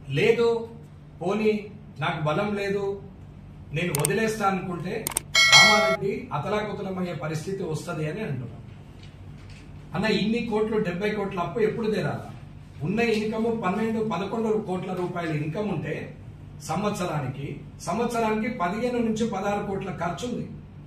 లేదు పోనీ నాకు బలం లేదు నేను వదిలేస్తా అనుకుంటే కామారెడ్డి అతలాకుతలమయ్యే పరిస్థితి వస్తుంది అని అంటున్నాను అన్న ఇన్ని కోట్లు డెబ్బై కోట్ల అప్పు ఎప్పుడు తీరాలా ఉన్న ఇన్కమ్ పన్నెండు పదకొండు కోట్ల రూపాయల ఇన్కమ్ ఉంటే సంవత్సరానికి సంవత్సరానికి పదిహేను నుంచి పదహారు కోట్ల ఖర్చు ఉంది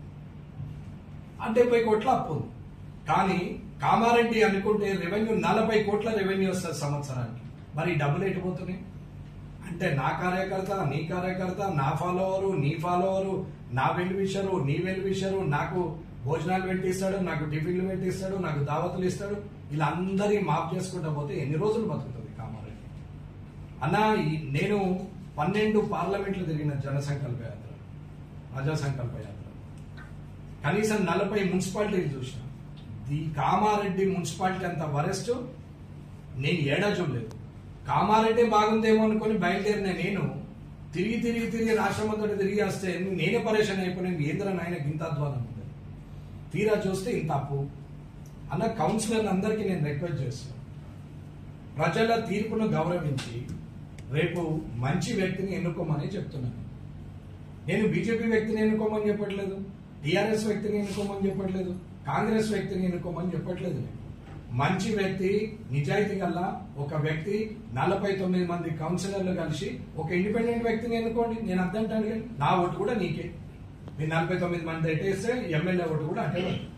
ఆ డెబ్బై కోట్ల అప్పు ఉంది కానీ కామారెడ్డి అనుకుంటే రెవెన్యూ నలభై కోట్ల రెవెన్యూ వస్తుంది సంవత్సరానికి మరి ఈ డబ్బులు ఎటుపోతున్నాయి అంటే నా కార్యకర్త నీ కార్యకర్త నా ఫాలోవరు నీ ఫాలోవరు నా వెల్విషరు నీ వెల్విషరు నాకు భోజనాలు పెట్టిస్తాడు నాకు టిఫిన్లు పెట్టిస్తాడు నాకు దావతులు ఇస్తాడు ఇలా అందరి మాఫ్ చేసుకుంటా పోతే ఎన్ని రోజులు బతుకుతుంది కామారెడ్డి అన్న ఈ- నేను పన్నెండు పార్లమెంట్లు తిరిగిన జనసంకల్ప యాత్ర ప్రజా సంకల్ప యాత్ర కనీసం నలభై మున్సిపాలిటీలు చూసిన ఈ కామారెడ్డి మున్సిపాలిటీ అంత వరెస్ట్ నేను ఏడా చూడలేదు కామారెడ్డి బాగుందేమో అనుకుని బయలుదేరిన నేను తిరిగి తిరిగి తిరిగి రాష్ట్రం అంతటా తిరిగి వస్తే నేనే పరేషాన్ అయిపోయినాను ఏంద్ర నాయన ఇంత అధ్వానం ఉంది తీరా చూస్తే ఇంత అప్పు అన్న కౌన్సిలర్ అందరికీ నేను రిక్వెస్ట్ చేస్తున్నాను ప్రజల తీర్పును గౌరవించి రేపు మంచి వ్యక్తిని ఎన్నుకోమని చెప్తున్నాను నేను బీజేపీ వ్యక్తిని ఎన్నుకోమని చెప్పట్లేదు టీఆర్ఎస్ వ్యక్తిని ఎన్నుకోమని చెప్పట్లేదు కాంగ్రెస్ వ్యక్తిని ఎన్నుకోమని చెప్పట్లేదు నేను మంచి వ్యక్తి నిజాయితీ గల ఒక వ్యక్తి నలభై తొమ్మిది మంది కౌన్సిలర్లు కలిసి ఒక ఇండిపెండెంట్ వ్యక్తిని ఎన్నుకోండి నేను అర్థంటాను కానీ నా ఓటు కూడా నీకే మీరు నలభై తొమ్మిది మంది ఎట్టేస్తే ఎమ్మెల్యే ఓటు కూడా అటే పడుతుంది.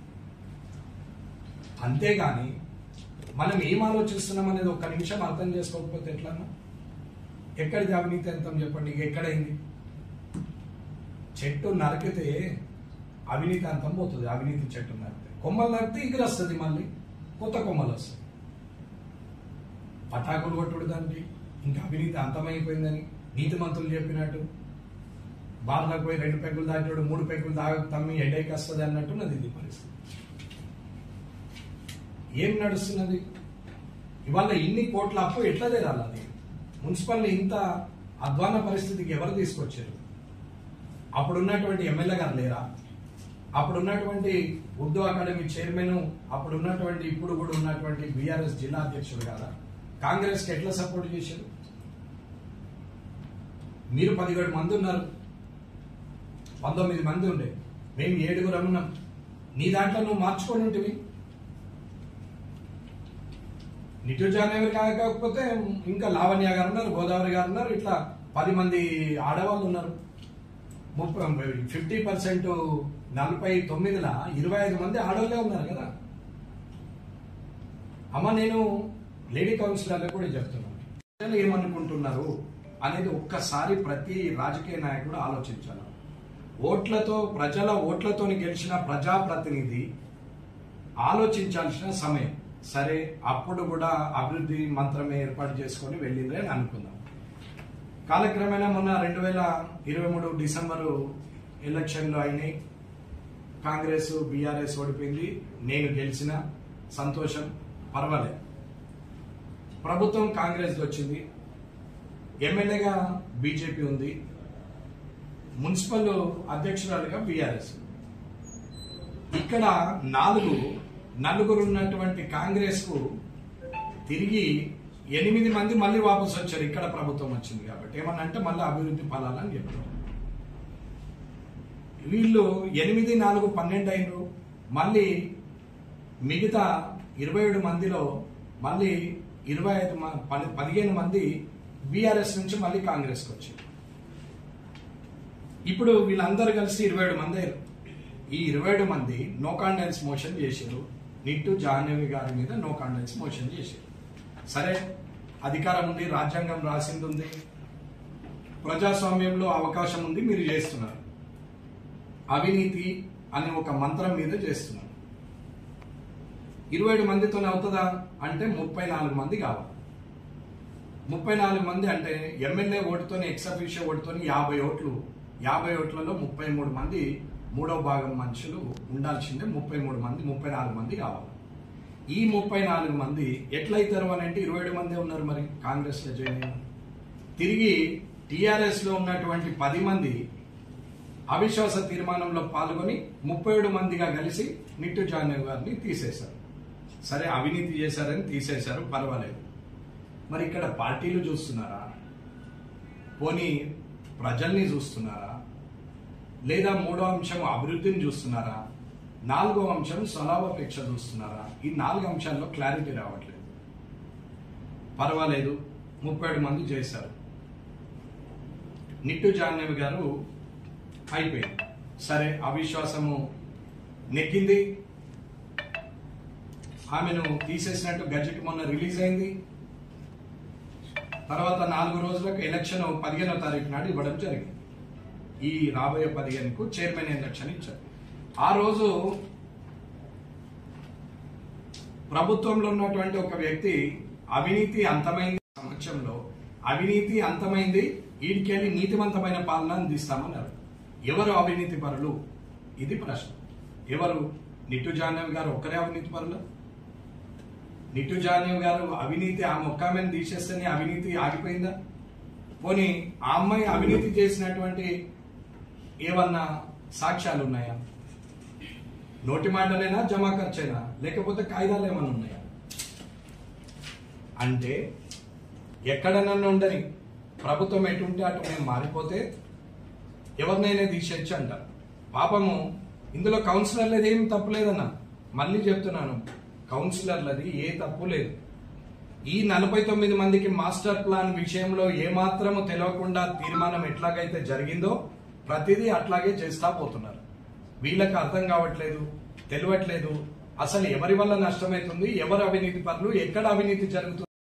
అంతేగాని మనం ఏం ఆలోచిస్తున్నాం అనేది ఒక్క నిమిషం అర్థం చేసుకోకపోతే ఎట్లన్నా ఎక్కడిది అవినీతి ఎంత చెప్పండి ఇక ఎక్కడైంది చెట్టు నరికితే అవినీతి అంతం పోతుంది అవినీతి చెట్టు నరికితే కొమ్మలు నరికితే ఎగిరి వస్తుంది మళ్ళీ కొత్త కొమ్మలు వస్తాయి పటాకులు కొట్టుడు దానికి ఇంకా అవినీతి అంతమైపోయిందని నీతి మంత్రులు చెప్పినట్టు బార్లకు పోయి రెండు పెగ్గులు దాటాడు మూడు పెగ్గులు తాగ తమ్మి హెడేక్ వస్తుంది అన్నట్టున్నది ఇది పరిస్థితి ఏం నడుస్తున్నది ఇవాళ ఇన్ని కోట్ల అప్పు ఎట్లా తీరాలి అది మున్సిపల్ ఇంత అధ్వాన పరిస్థితికి ఎవరు తీసుకొచ్చారు అప్పుడున్నటువంటి ఎమ్మెల్యే గారు లేరా అప్పుడున్నటువంటి ఉర్దూ అకాడమీ చైర్మన్ అప్పుడున్నటువంటి ఇప్పుడు కూడా ఉన్నటువంటి బీఆర్ఎస్ జిల్లా అధ్యక్షుడు కదా కాంగ్రెస్ కి ఎట్లా సపోర్ట్ చేశారు మీరు పదిహేడు మంది ఉన్నారు పంతొమ్మిది మంది ఉండే మేము ఏడుగురు ఉన్నాం నీ దాంట్లో నువ్వు మార్చుకొని ఉంటివి నిటు జానేవి కాకపోతే ఇంకా లావణ్య గారు ఉన్నారు గోదావరి గారు ఉన్నారు ఇట్లా పది మంది ఆడవాళ్ళు ఉన్నారు ముప్పై ఫిఫ్టీ పర్సెంట్ నలభై తొమ్మిదిల ఇరవై ఐదు మంది ఆడవాళ్ళే ఉన్నారు కదా అమ్మ నేను లేడీ కౌన్సిలర్లకు కూడా చెప్తున్నాను ప్రజలు ఏమనుకుంటున్నారు అనేది ఒక్కసారి ప్రతి రాజకీయ నాయకుడు ఆలోచించాలి ఓట్లతో ప్రజల ఓట్లతోని గెలిచిన ప్రజాప్రతినిధి ఆలోచించాల్సిన సమయం సరే అప్పుడు కూడా అభివృద్ధి మంత్రమే ఏర్పాటు చేసుకొని వెళ్ళింది అని అనుకుందాం కాలక్రమేణా మొన్న రెండు వేల ఇరవై మూడు డిసెంబరు ఎలక్షన్లు అయినాయి కాంగ్రెస్ బీఆర్ఎస్ ఓడిపోయింది నేను గెలిచిన సంతోషం పర్వాలేదు ప్రభుత్వం కాంగ్రెస్ వచ్చింది ఎమ్మెల్యేగా బీజేపీ ఉంది మున్సిపల్ అధ్యక్షురాలుగా బీఆర్ఎస్ ఇక్కడ నాలుగు నలుగురు ఉన్నటువంటి కాంగ్రెస్ కు తిరిగి ఎనిమిది మంది మళ్ళీ వాపసు వచ్చారు ఇక్కడ ప్రభుత్వం వచ్చింది కాబట్టి ఏమన్నా అంటే మళ్ళీ అభివృద్ధి ఫలాలని చెప్పారు వీళ్ళు ఎనిమిది నాలుగు పన్నెండు అయినరు మళ్ళీ మిగతా ఇరవై ఏడు మందిలో మళ్ళీ ఇరవై ఐదు మ- పది- పదిహేను మంది బీఆర్ఎస్ నుంచి మళ్ళీ కాంగ్రెస్కి వచ్చారు ఇప్పుడు వీళ్ళందరూ కలిసి ఇరవై ఏడు మంది అయ్యారు ఈ ఇరవై ఏడు మంది నో కాండెన్స్ మోషన్ చేశారు నిట్టు జాహ్నవి గారి మీద నో కాండెన్స్ మోషన్ చేశారు సరే అధికారం ఉంది రాజ్యాంగం రాసింది ఉంది ప్రజాస్వామ్యంలో అవకాశం ఉంది మీరు చేస్తున్నారు అవినీతి అనే ఒక మంత్రం మీద చేస్తున్నారు ఇరవై ఏడు మందితో అవుతుందా అంటే ముప్పై నాలుగు మంది కావాలి ముప్పై నాలుగు మంది అంటే ఎమ్మెల్యే ఓటుతోని ఎక్సఫిషియో ఓటుతోని యాభై ఓట్లు యాభై ఓట్లలో ముప్పై మూడు మంది మూడో భాగం మనుషులు ఉండాల్సిందే ముప్పై మూడు మంది ముప్పై నాలుగు మంది కావాలి ఈ ముప్పై నాలుగు మంది ఎట్లయితారు అని అంటే ఇరవై ఏడు మంది ఉన్నారు మరి కాంగ్రెస్ లో జాయిన్ అయిన తిరిగి టిఆర్ఎస్ లో ఉన్నటువంటి పది మంది అవిశ్వాస తీర్మానంలో పాల్గొని ముప్పై ఏడు మందిగా కలిసి నిట్టు జాహ్నవి గారిని తీసేశారు సరే అవినీతి చేశారని తీసేశారు పర్వాలేదు మరి ఇక్కడ పార్టీలు చూస్తున్నారా పోనీ ప్రజల్ని చూస్తున్నారా లేదా మూడో అంశం అభివృద్ధిని చూస్తున్నారా నాలుగో అంశం స్వలాభాపేక్ష చూస్తున్నారా ఈ నాలుగు అంశాల్లో క్లారిటీ రావట్లేదు పర్వాలేదు ముప్పై ఏడు మంది చేశారు నిట్టు జాహ్నవి గారు అయిపోయింది సరే అవిశ్వాసము నెగ్గింది ఆమెను తీసేసినట్టు గజెట్ మొన్న రిలీజ్ అయింది తర్వాత నాలుగు రోజులకు ఎలక్షన్ పదిహేనో తారీఖు నాడు ఇవ్వడం జరిగింది ఈ రాబోయే పదిహేనుకు చైర్మన్ ఎలక్షన్ ఇచ్చారు ఆ రోజు ప్రభుత్వంలో ఉన్నటువంటి ఒక వ్యక్తి అవినీతి అంతమైంది సమక్షంలో అవినీతి అంతమైంది వీడికెళ్ళి నీతివంతమైన పాలన అందిస్తామన్నారు ఎవరు అవినీతి పరులు ఇది ప్రశ్న ఎవరు నిట్టు జాహ్నవి గారు ఒక్కరే అవినీతి పరులు నిట్టు జాహ్నవి గారు అవినీతి ఆ మొక్కామెను తీసేస్తేనే అవినీతి ఆగిపోయిందా పోనీ ఆ అమ్మాయి అవినీతి చేసినటువంటి ఏమన్నా సాక్ష్యాలు ఉన్నాయా నోటి మాటలేనా జమా ఖర్చైనా లేకపోతే కాగితాలు ఏమైనా ఉన్నాయా అంటే ఎక్కడనన్నా ఉండని ప్రభుత్వం ఎటుంటే అటు మేము మారిపోతే ఎవరినైనా తీసేయచ్చు అంటారు పాపము ఇందులో కౌన్సిలర్లది ఏం తప్పు లేదన్నా మళ్ళీ చెప్తున్నాను కౌన్సిలర్లది ఏ తప్పు లేదు ఈ నలభై తొమ్మిది మందికి మాస్టర్ ప్లాన్ విషయంలో ఏమాత్రము తెలియకుండా తీర్మానం ఎట్లాగైతే జరిగిందో ప్రతిదీ అట్లాగే చేస్తా పోతున్నారు వీళ్ళకి అర్థం కావట్లేదు తెలియట్లేదు అసలు ఎవరి వల్ల నష్టమవుతుంది ఎవరు అవినీతి పనులు ఎక్కడ అవినీతి జరుగుతుంది